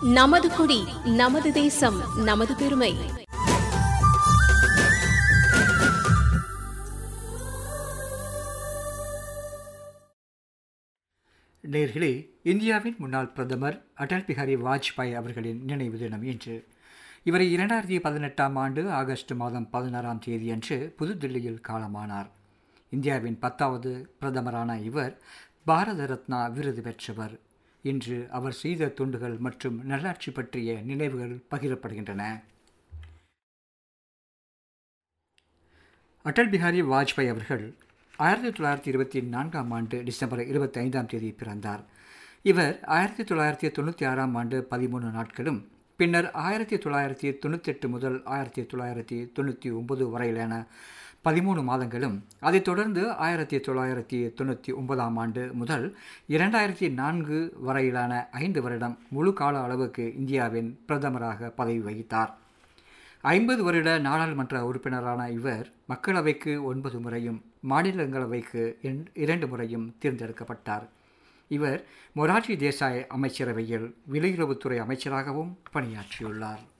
நமது கொடி நமது தேசம் நமது பெருமை நேர்களே இந்தியாவின் முன்னாள் பிரதமர் அடல் பிஹாரி வாஜ்பாய் அவர்களின் நினைவு தினம் இன்று இவரை இரண்டாயிரத்தி பதினெட்டாம் ஆண்டு ஆகஸ்ட் மாதம் பதினாறாம் தேதியன்று புதுதில்லியில் காலமானார் இந்தியாவின் பத்தாவது பிரதமரான இவர் பாரத ரத்னா விருது பெற்றவர் இன்று அவர் செய்த தொண்டுகள் மற்றும் நல்லாட்சி பற்றிய நினைவுகள் பகிரப்படுகின்றன அடல் பிஹாரி வாஜ்பாய் அவர்கள் ஆயிரத்தி தொள்ளாயிரத்தி இருபத்தி நான்காம் ஆண்டு டிசம்பர் இருபத்தி ஐந்தாம் தேதி பிறந்தார் இவர் ஆயிரத்தி தொள்ளாயிரத்தி தொண்ணூற்றி ஆறாம் ஆண்டு பதிமூணு நாட்களும் பின்னர் ஆயிரத்தி தொள்ளாயிரத்தி தொண்ணூத்தெட்டு முதல் ஆயிரத்தி தொள்ளாயிரத்தி தொண்ணூற்றி ஒன்பது வரையிலான பதிமூணு மாதங்களும் அதைத் தொடர்ந்து ஆயிரத்தி தொள்ளாயிரத்தி தொண்ணூற்றி ஒன்பதாம் ஆண்டு முதல் இரண்டாயிரத்தி நான்கு வரையிலான ஐந்து வருடம் முழு கால அளவுக்கு இந்தியாவின் பிரதமராக பதவி வகித்தார் ஐம்பது வருட நாடாளுமன்ற உறுப்பினரான இவர் மக்களவைக்கு ஒன்பது முறையும் மாநிலங்களவைக்கு இரண்டு முறையும் தேர்ந்தெடுக்கப்பட்டார் இவர் மொரார்ஜி தேசாய் அமைச்சரவையில் வெளியுறவுத்துறை அமைச்சராகவும் பணியாற்றியுள்ளார்